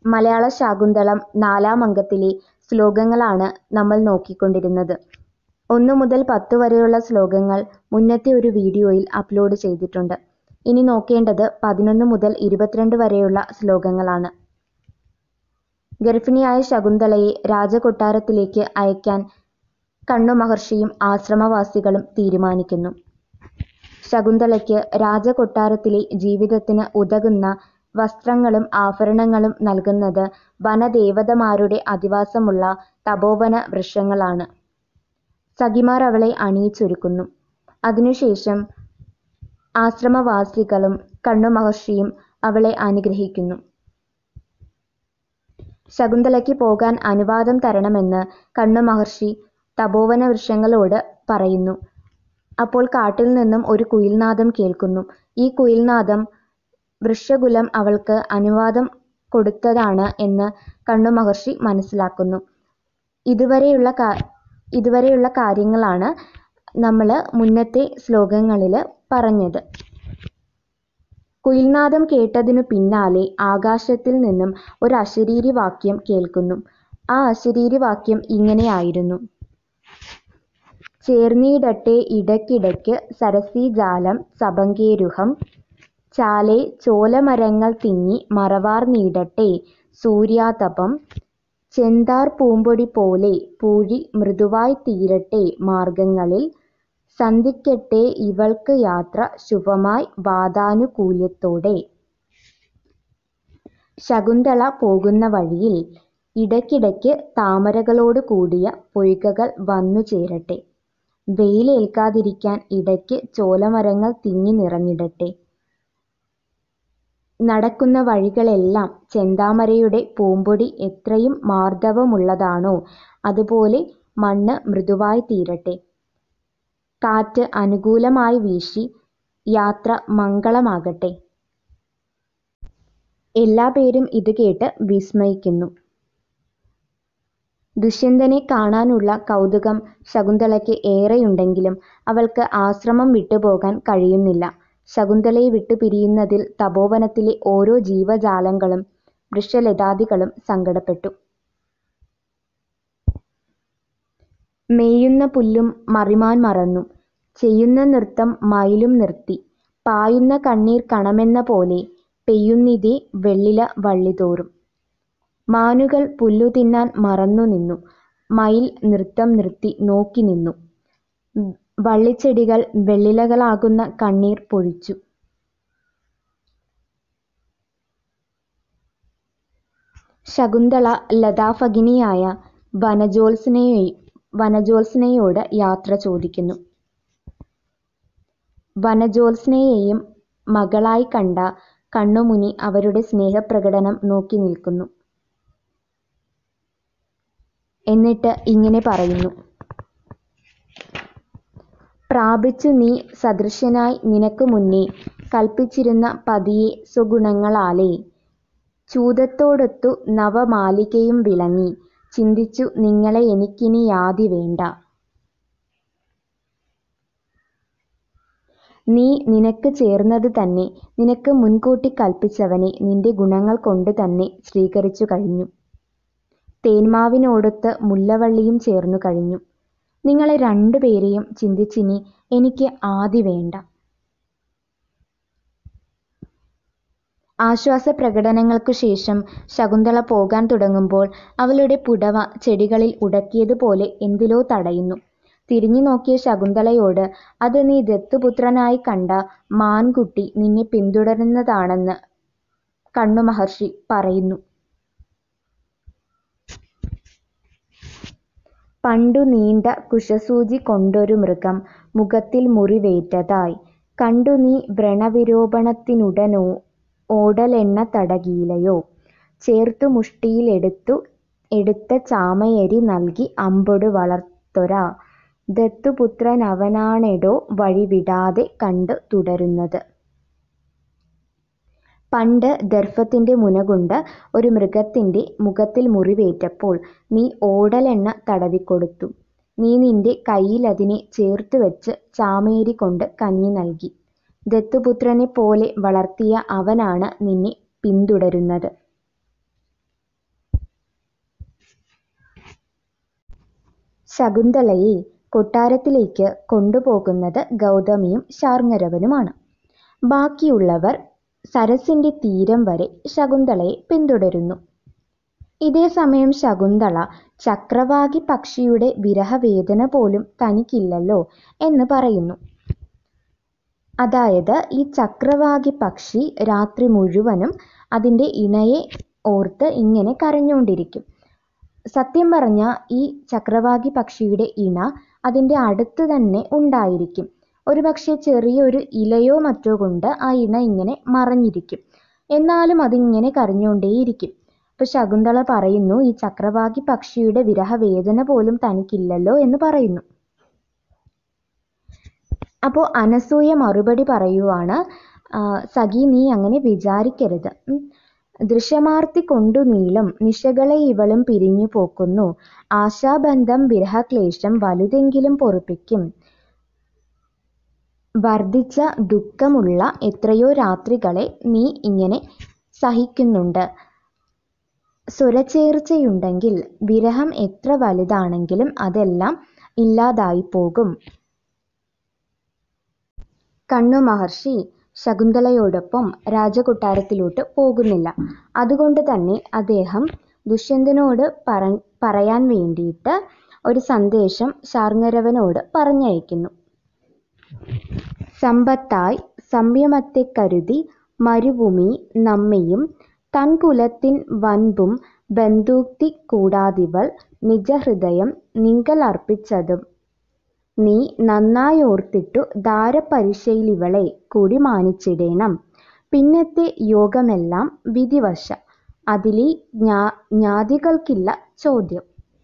മലയാള ശാകുന്തളം നാലാം അങ്കത്തിലെ ശ്ലോകങ്ങളാണ് നമ്മൾ നോക്കിക്കൊണ്ടിരുന്നത്. ഒന്നു മുതൽ പത്തു വരെയുള്ള ശ്ലോകങ്ങൾ മുന്നത്തെ ഒരു വീഡിയോയിൽ അപ്ലോഡ് ചെയ്തിട്ടുണ്ട്. ഇനി നോക്കേണ്ടത് പതിനൊന്ന് മുതൽ ഇരുപത്തിരണ്ട് വരെയുള്ള ശ്ലോകങ്ങളാണ്. ഗർഭിണിയായ ശകുന്തളയെ രാജകൊട്ടാരത്തിലേക്ക് അയക്കാൻ കണ്വ മഹർഷിയും ആശ്രമവാസികളും തീരുമാനിക്കുന്നു. ശകുന്തളയ്ക്ക് രാജകൊട്ടാരത്തിലെ ജീവിതത്തിന് ഉതകുന്ന വസ്ത്രങ്ങളും ആഭരണങ്ങളും നൽകുന്നത് വനദേവതമാരുടെ അധിവാസമുള്ള തപോവന വൃക്ഷങ്ങളാണ്. സഖിമാർ അവളെ അണിയിച്ചൊരുക്കുന്നു. അതിനുശേഷം ആശ്രമവാസികളും കണ്വ മഹർഷിയും അവളെ അനുഗ്രഹിക്കുന്നു. ശകുന്തളയ്ക്ക് പോകാൻ അനുവാദം തരണമെന്ന് കണ്വ മഹർഷി തപോവന വൃക്ഷങ്ങളോട് പറയുന്നു. അപ്പോൾ കാട്ടിൽ നിന്നും ഒരു കുയിൽനാദം കേൾക്കുന്നു. ഈ കുയിൽനാദം വൃക്ഷകുലം അവൾക്ക് അനുവാദം കൊടുത്തതാണ് എന്ന് കണ്വ മഹർഷി മനസ്സിലാക്കുന്നു. ഇതുവരെയുള്ള കാര്യങ്ങളാണ് നമ്മള് മുന്നത്തെ ശ്ലോകങ്ങളില് പറഞ്ഞത്. കുയിൽനാദം കേട്ടതിനു പിന്നാലെ ആകാശത്തിൽ നിന്നും ഒരു അശരീരി വാക്യം കേൾക്കുന്നു. ആ അശരീരി വാക്യം ഇങ്ങനെയായിരുന്നു. ചേർന്നീടട്ടെ ഇടയ്ക്കിടയ്ക്ക് സരസീജാലം സഭംഗേരുഹം ചാലേ ചോലമരങ്ങൾ തിങ്ങി മറവാർന്നീടട്ടെ സൂര്യാതപം ചെന്താർ പൂമ്പൊടി പോലെ പൂഴി മൃദുവായ്ത്തീരട്ടെ മാർഗ്ഗങ്ങളിൽ സന്ധിക്കട്ടെ ഇവൾക്ക് യാത്ര ശുഭമായി വാതാനുകൂല്യത്തോടെ. ശകുന്തള പോകുന്ന വഴിയിൽ ഇടയ്ക്കിടയ്ക്ക് താമരകളോടു കൂടിയ പൊയ്കകൾ വന്നു ചേരട്ടെ. വെയിലേൽക്കാതിരിക്കാൻ ഇടയ്ക്ക് ചോലമരങ്ങൾ തിങ്ങി നിറഞ്ഞിടട്ടെ. നടക്കുന്ന വഴികളെല്ലാം ചെന്താമരയുടെ പൂമ്പൊടി എത്രയും മാർദ്ദവമുള്ളതാണോ അതുപോലെ മണ്ണ് മൃദുവായ്ത്തീരട്ടെ. കാറ്റ് അനുകൂലമായി വീശി യാത്ര മംഗളമാകട്ടെ. എല്ലാപേരും ഇത് കേട്ട് വിസ്മയിക്കുന്നു. ദുഷ്യന്തനെ കാണാനുള്ള കൗതുകം ശകുന്തളയ്ക്ക് ഏറെയുണ്ടെങ്കിലും അവൾക്ക് ആശ്രമം വിട്ടുപോകാൻ കഴിയുന്നില്ല. ശകുന്തളയെ വിട്ടു പിരിയുന്നതിൽ തപോവനത്തിലെ ഓരോ ജീവജാലങ്ങളും വൃക്ഷലതാദികളും സങ്കടപ്പെട്ടു. മേയുന്ന പുല്ലും മറിമാൻ മറന്നു. ചെയ്യുന്ന നൃത്തം മയിലും നിർത്തി. പായുന്ന കണ്ണീർ കണമെന്ന പോലെ പെയ്യുന്നിതേ വെള്ളില വള്ളിതോറും. മാനുകൾ പുല്ലു തിന്നാൻ മറന്നു നിന്നു. മയിൽ നൃത്തം നിർത്തി നോക്കി നിന്നു. വള്ളിച്ചെടികൾ വെള്ളിലകളാകുന്ന കണ്ണീർ പൊഴിച്ചു. ശകുന്തള ലതാഭഗിനിയായ വനജോത്സ്നയോട് യാത്ര ചോദിക്കുന്നു. വനജോത്സ്നയെയും മകളായി കണ്ട കണ്വമുനി അവരുടെ സ്നേഹപ്രകടനം നോക്കി നിൽക്കുന്നു. എന്നിട്ട് ഇങ്ങനെ പറയുന്നു. പ്രാപിച്ചു നീ സദൃശനായി നിനക്കു മുന്നേ കല്പിച്ചിരുന്ന പതിയെ സ്വഗുണങ്ങളാലേ. ചൂതത്തോടൊത്തു നവമാലികയും വിളങ്ങി ചിന്തിച്ചു നിങ്ങളെയെനിക്കിനിയാതി വേണ്ട. നീ നിനക്ക് ചേർന്നത് തന്നെ നിനക്ക് മുൻകൂട്ടി കല്പിച്ചവനെ നിന്റെ ഗുണങ്ങൾ കൊണ്ട് തന്നെ സ്വീകരിച്ചു കഴിഞ്ഞു. തേന്മാവിനോടൊത്ത് മുല്ലവള്ളിയും ചേർന്നു കഴിഞ്ഞു. നിങ്ങളെ രണ്ടു പേരെയും ചിന്തിച്ചിനി എനിക്ക് ആദി വേണ്ട. ആശ്വാസപ്രകടനങ്ങൾക്കു ശേഷം ശകുന്തള പോകാൻ തുടങ്ങുമ്പോൾ അവളുടെ പുടവ ചെടികളിൽ ഉടക്കിയത് പോലെ എന്തിലോ തടയുന്നു. തിരിഞ്ഞു നോക്കിയ ശകുന്തളയോട് അത് നീ ദത്തുപുത്രനായി കണ്ട മാൻകുട്ടി നിന്നെ പിന്തുടരുന്നതാണെന്ന് കണ്വ മഹർഷി പറയുന്നു. പണ്ടു നീണ്ട കുശസൂചി കൊണ്ടൊരു മൃഗം മുഖത്തിൽ മുറിവേറ്റതായ് കണ്ടു നീ വ്രണവിരോപണത്തിനുടനോടലെണ്ണ തടകീലയോ. ചേർത്തു മുഷ്ടിയിലെടുത്ത ചാമയരി നൽകി അമ്പൊടു വളർത്തൊരാ ദത്തുപുത്രനവനാണെടോ വഴി വിടാതെ കണ്ടു തുടരുന്നത്. പണ്ട് ദർഭത്തിന്റെ മുനകൊണ്ട് ഒരു മൃഗത്തിന്റെ മുഖത്തിൽ മുറിവേറ്റപ്പോൾ നീ ഓടലെണ്ണ തടവിക്കൊടുത്തു. നീ നിന്റെ കൈയിലതിനെ ചേർത്തുവച്ച് ചാമയരി കൊണ്ട് കഞ്ഞി നൽകി. ദത്തുപുത്രനെപ്പോലെ വളർത്തിയ അവനാണ് നിന്നെ പിന്തുടരുന്നത്. ശകുന്തളയെ കൊട്ടാരത്തിലേക്ക് കൊണ്ടുപോകുന്നത് ഗൗതമിയും ശാർങ്ങരവനുമാണ് ബാക്കിയുള്ളവർ സരസിന്റെ തീരം വരെ ശകുന്തളയെ പിന്തുടരുന്നു ഇതേ സമയം ശകുന്തള ചക്രവാകി പക്ഷിയുടെ വിരഹവേദന പോലും തനിക്കില്ലല്ലോ എന്ന് പറയുന്നു അതായത് ഈ ചക്രവാകി പക്ഷി രാത്രി മുഴുവനും അതിൻ്റെ ഇണയെ ഓർത്ത് ഇങ്ങനെ കരഞ്ഞുകൊണ്ടിരിക്കും സത്യം പറഞ്ഞ ഈ ചക്രവാകി പക്ഷിയുടെ ഇണ അതിൻ്റെ അടുത്ത് തന്നെ ഉണ്ടായിരിക്കും ഒരുപക്ഷെ ചെറിയൊരു ഇലയോ മറ്റോ കൊണ്ട് ആ ഇണ ഇങ്ങനെ മറഞ്ഞിരിക്കും എന്നാലും അതിങ്ങനെ കരഞ്ഞുകൊണ്ടേയിരിക്കും അപ്പൊ ശകുന്തള പറയുന്നു ഈ ചക്രവാകി പക്ഷിയുടെ വിരഹവേദന പോലും തനിക്കില്ലല്ലോ എന്ന് പറയുന്നു അപ്പോൾ അനസൂയ മറുപടി പറയുവാണ് "ആ, സഖി നീ അങ്ങനെ വിചാരിക്കരുത് ഉം. ദൃശ്യമാർത്തി കൊണ്ടു നീളും നിശകളെ ഇവളും പിരിഞ്ഞു പോക്കുന്നു ആശാബന്ധം വിരഹക്ലേശം വലുതെങ്കിലും പൊറുപ്പിക്കും വർദ്ധിച്ച ദുഃഖമുള്ള എത്രയോ രാത്രികളെ നീ ഇങ്ങനെ സഹിക്കുന്നുണ്ട് സ്വരച്ചേർച്ചയുണ്ടെങ്കിൽ വിരഹം എത്ര വലുതാണെങ്കിലും അതെല്ലാം ഇല്ലാതായി പോകും കണ്ണു മഹർഷി ശകുന്തളയോടൊപ്പം രാജകൊട്ടാരത്തിലോട്ട് പോകുന്നില്ല അതുകൊണ്ട് തന്നെ അദ്ദേഹം ദുഷ്യന്തനോട് പറ പറയാൻ വേണ്ടിയിട്ട് ഒരു സന്ദേശം ശാർങ്ങരവനോട് പറഞ്ഞയക്കുന്നു സമ്പത്തായി സംയമത്തെ കരുതി മരുഭൂമി നമ്മയും തൻ കുലത്തിൻ വൻപും ബന്ധൂക്തി കൂടാതിവൾ നിജഹൃദയം നിങ്കലർപ്പിച്ചതും നീ നന്നായി ഓർത്തിട്ടു ധാരപരിശയിലിവളെ കൂടി മാനിച്ചിടേണം പിന്നത്തെ യോഗമെല്ലാം വിധിവശ അതിലീ ജ്ഞാ ജ്ഞാതികൾക്കില്ല ചോദ്യം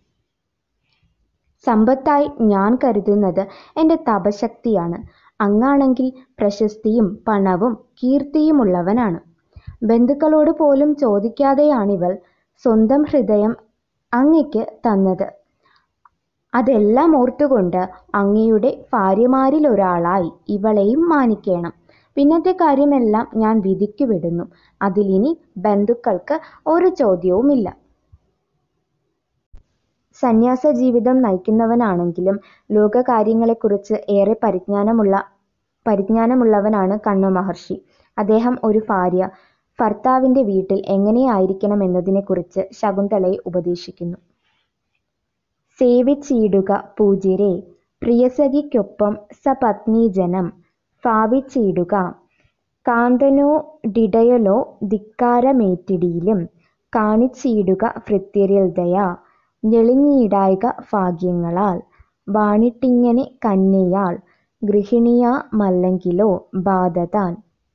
സമ്പത്തായി ഞാൻ കരുതുന്നത് എൻ്റെ തപശക്തിയാണ് അങ്ങാണെങ്കിൽ പ്രശസ്തിയും പണവും കീർത്തിയുമുള്ളവനാണ് ബന്ധുക്കളോട് പോലും ചോദിക്കാതെയാണിവൾ സ്വന്തം ഹൃദയം അങ്ങയ്ക്ക് തന്നത് അതെല്ലാം ഓർത്തുകൊണ്ട് അങ്ങയുടെ ഭാര്യമാരിൽ ഒരാളായി ഇവളെയും മാനിക്കണം പിന്നത്തെ കാര്യമെല്ലാം ഞാൻ വിധിക്കു വിടുന്നു അതിലിനി ബന്ധുക്കൾക്ക് ഒരു ചോദ്യവുമില്ല സന്യാസ ജീവിതം നയിക്കുന്നവനാണെങ്കിലും ലോകകാര്യങ്ങളെക്കുറിച്ച് ഏറെ പരിജ്ഞാനമുള്ള പരിജ്ഞാനമുള്ളവനാണ് കണ്ണു മഹർഷി അദ്ദേഹം ഒരു ഭാര്യ ഭർത്താവിൻ്റെ വീട്ടിൽ എങ്ങനെയായിരിക്കണം എന്നതിനെക്കുറിച്ച് ശകുന്തളയെ ഉപദേശിക്കുന്നു സേവിച്ചിടുക പൂജ്യരെ പ്രിയസഖിക്കൊപ്പം സപത്നീജനം ഭാവിച്ചിടുക കാന്തനോ ഡിടയലോ ധിക്കാരമേറ്റിടിയിലും കാണിച്ചിടുക ഭൃത്യരിൽ ദയ ഞെളിഞ്ഞിടായിക ഭാഗ്യങ്ങളാൽ വാണിട്ടിങ്ങനെ കന്യയാൾ ഗൃഹിണിയാ മല്ലെങ്കിലോ ബാധതാൻ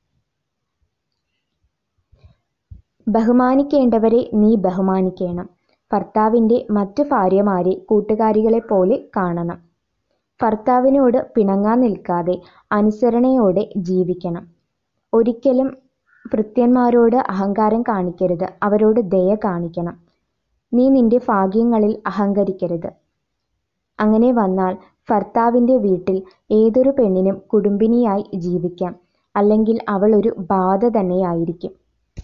ബഹുമാനിക്കേണ്ടവരെ നീ ബഹുമാനിക്കണം ഭർത്താവിൻ്റെ മറ്റു ഭാര്യമാരെ കൂട്ടുകാരികളെ പോലെ കാണണം ഭർത്താവിനോട് പിണങ്ങാൻ നിൽക്കാതെ അനുസരണയോടെ ജീവിക്കണം ഒരിക്കലും ഭൃത്യന്മാരോട് അഹങ്കാരം കാണിക്കരുത് അവരോട് ദയ കാണിക്കണം നീ നിന്റെ ഭാഗ്യങ്ങളിൽ അഹങ്കരിക്കരുത് അങ്ങനെ വന്നാൽ ഭർത്താവിൻ്റെ വീട്ടിൽ ഏതൊരു പെണ്ണിനും കുടുംബിനിയായി ജീവിക്കാം അല്ലെങ്കിൽ അവൾ ഒരു ബാധ തന്നെയായിരിക്കും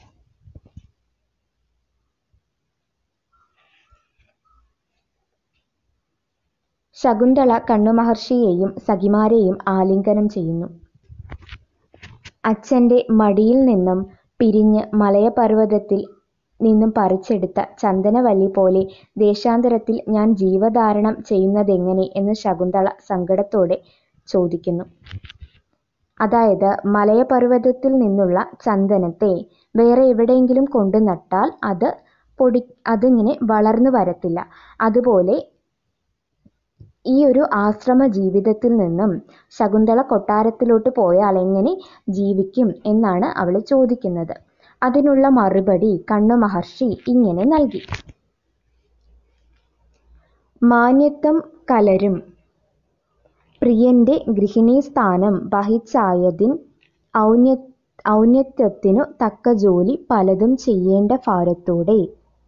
ശകുന്തള കണ്ണുമഹർഷിയെയും സഖിമാരെയും ആലിംഗനം ചെയ്യുന്നു അച്ഛൻ്റെ മടിയിൽ നിന്നും പിരിഞ്ഞ് മലയപർവ്വതത്തിൽ നിന്നും പറിച്ചെടുത്ത ചന്ദനവല്ലി പോലെ ദേശാന്തരത്തിൽ ഞാൻ ജീവധാരണം ചെയ്യുന്നതെങ്ങനെ എന്ന് ശകുന്തള സങ്കടത്തോടെ ചോദിക്കുന്നു അതായത് മലയപർവ്വതത്തിൽ നിന്നുള്ള ചന്ദനത്തെ വേറെ എവിടെയെങ്കിലും കൊണ്ടു നട്ടാൽ അത് പൊടി അതിങ്ങനെ വളർന്നു വരത്തില്ല അതുപോലെ ഈ ഒരു ആശ്രമ ജീവിതത്തിൽ നിന്നും ശകുന്തള കൊട്ടാരത്തിലോട്ട് പോയാൽ എങ്ങനെ ജീവിക്കും എന്നാണ് അവൾ ചോദിക്കുന്നത് അതിനുള്ള മറുപടി കണ്ണു മഹർഷി ഇങ്ങനെ നൽകി മാന്യത്വം കലരും പ്രിയന്റെ ഗൃഹിണീ സ്ഥാനം വഹിച്ചായതിൻ ഔന്യ ഔന്നത്യത്തിനു തക്ക ജോലി പലതും ചെയ്യേണ്ട ഭാരത്തോടെ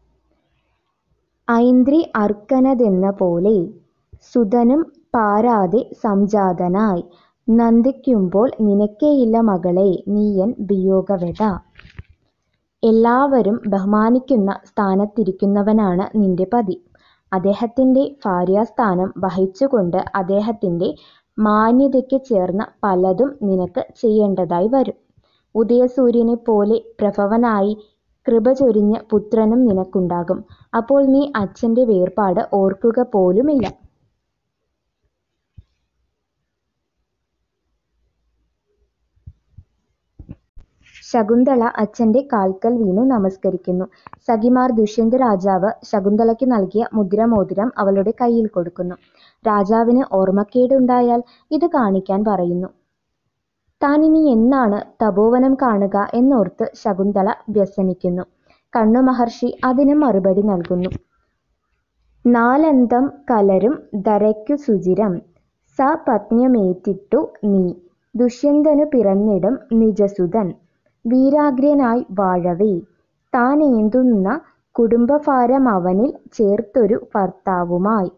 ഐന്ദ്രി അർക്കനതെന്ന പോലെ സുതനും പാരാതെ സംജാതനായി നന്ദിക്കുമ്പോൾ നിനക്കേയില്ല മകളെ നീയൻ വിയോഗവ്യത എല്ലാവരും ബഹുമാനിക്കുന്ന സ്ഥാനത്തിരിക്കുന്നവനാണ് നിന്റെ പതി അദ്ദേഹത്തിന്റെ ഭാര്യാസ്ഥാനം വഹിച്ചുകൊണ്ട് അദ്ദേഹത്തിന്റെ മാന്യതയ്ക്ക് ചേർന്ന പലതും നിനക്ക് ചെയ്യേണ്ടതായി വരും ഉദയസൂര്യനെ പോലെ പ്രഭവനായി കൃപ ചൊരിഞ്ഞ പുത്രനും നിനക്കുണ്ടാകും അപ്പോൾ നീ അച്ഛന്റെ വേർപാട് ഓർക്കുക പോലുമില്ല ശകുന്തള അച്ഛന്റെ കാൽക്കൽ വീണു നമസ്കരിക്കുന്നു സഖിമാർ ദുഷ്യന്ത രാജാവ് ശകുന്തളയ്ക്ക് നൽകിയ മുദ്രമോതിരം അവളുടെ കയ്യിൽ കൊടുക്കുന്നു രാജാവിന് ഓർമ്മക്കേടുണ്ടായാൽ ഇത് കാണിക്കാൻ പറയുന്നു താൻ ഇനി എന്നാണ് തപോവനം കാണുക എന്നോർത്ത് ശകുന്തള വ്യസനിക്കുന്നു കണ്ണു മഹർഷി അതിന് മറുപടി നൽകുന്നു നാലന്തം കലരും ധരയ്ക്കു സുചിരം സപത്ന്യമേറ്റിട്ടു നീ ദുഷ്യന്തനു പിറന്നിടും നിജസുതൻ വീരാഗ്രനായി വാഴവേ താനേന്തുന്ന കുടുംബഭാരം അവനിൽ ചേർത്തൊരു ഭർത്താവുമായി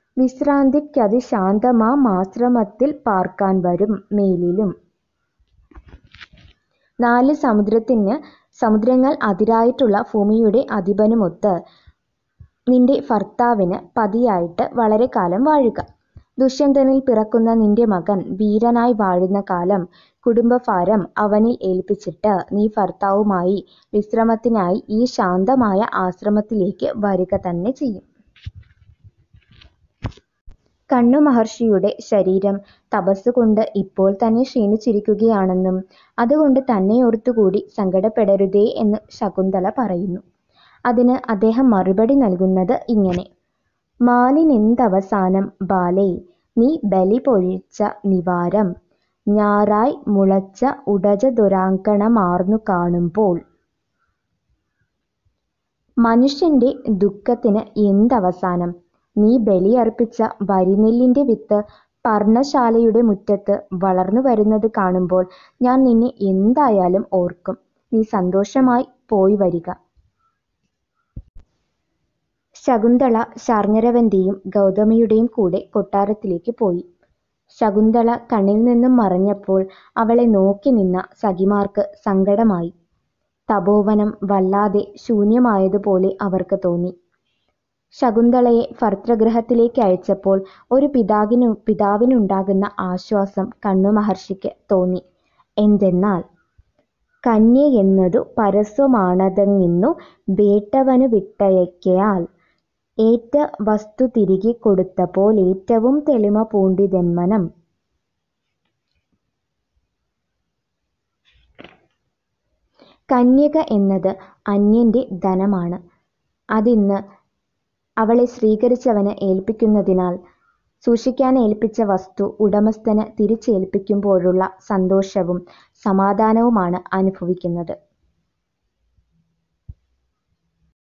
വിശ്രാന്തിക്കതിശാന്തമാശ്രമത്തിൽ പാർക്കാൻ വരും മേലിലും നാല് സമുദ്രത്തിന് സമുദ്രങ്ങൾ അതിരായിട്ടുള്ള ഭൂമിയുടെ അധിപനുമൊത്ത് നിന്റെ ഭർത്താവിന് പതിയായിട്ട് വളരെ കാലം വാഴുക ദുഷ്യന്തനിൽ പിറക്കുന്ന നിന്റെ മകൻ വീരനായി വാഴുന്ന കാലം കുടുംബഭാരം അവനിൽ ഏൽപ്പിച്ചിട്ട് നീ ഭർത്താവുമായി വിശ്രമത്തിനായി ഈ ശാന്തമായ ആശ്രമത്തിലേക്ക് വരിക തന്നെ ചെയ്യും കണ്ണു മഹർഷിയുടെ ശരീരം തപസ്സുകൊണ്ട് ഇപ്പോൾ തന്നെ ക്ഷീണിച്ചിരിക്കുകയാണെന്നും അതുകൊണ്ട് തന്നെ ഓർത്തുകൂടി സങ്കടപ്പെടരുതേ എന്ന് ശകുന്തള പറയുന്നു അതിന് അദ്ദേഹം മറുപടി നൽകുന്നത് ഇങ്ങനെ മാനിനെന്തവസാനം ബാലേ നീ ബലി പൊഴിച്ച നിവാരം ഞാറായി മുളച്ച ഉടജ ദുരാങ്കണമാർന്നു കാണുമ്പോൾ മനുഷ്യന്റെ ദുഃഖത്തിന് എന്തവസാനം നീ ബലിയർപ്പിച്ച വരിനെല്ലിന്റെ വിത്ത് പർണശാലയുടെ മുറ്റത്ത് വളർന്നു വരുന്നത് കാണുമ്പോൾ ഞാൻ നിന്നെ എന്തായാലും ഓർക്കും നീ സന്തോഷമായി പോയി വരിക ശകുന്തള ശാർങ്ങരവന്റെയും ഗൗതമിയുടെയും കൂടെ കൊട്ടാരത്തിലേക്ക് പോയി ശകുന്തള കണ്ണിൽ നിന്നും മറഞ്ഞപ്പോൾ അവളെ നോക്കി നിന്ന സഖിമാർക്ക് സങ്കടമായി തപോവനം വല്ലാതെ ശൂന്യമായതുപോലെ അവർക്ക് തോന്നി ശകുന്തളയെ ഭർതൃഗൃഹത്തിലേക്ക് അയച്ചപ്പോൾ ഒരു പിതാവിനു പിതാവിനുണ്ടാകുന്ന ആശ്വാസം കണ്ണു മഹർഷിക്ക് തോന്നി എന്തെന്നാൽ കന്യയെന്നതു പരസ്വമാണതെങ്ങിന്നു വേട്ടവനു വിട്ടയക്കയാൽ ഏറ്റ വസ്തു തിരികെ കൊടുത്തപ്പോൾ ഏറ്റവും തെളിമ പൂണ്ടിതെന്മനം കന്യക എന്നത് അന്യന്റെ ധനമാണ് അതിന്ന് അവളെ സ്വീകരിച്ചവന് ഏൽപ്പിക്കുന്നതിനാൽ സൂക്ഷിക്കാൻ ഏൽപ്പിച്ച വസ്തു ഉടമസ്ഥന് തിരിച്ചേൽപ്പിക്കുമ്പോഴുള്ള സന്തോഷവും സമാധാനവുമാണ് അനുഭവിക്കുന്നത്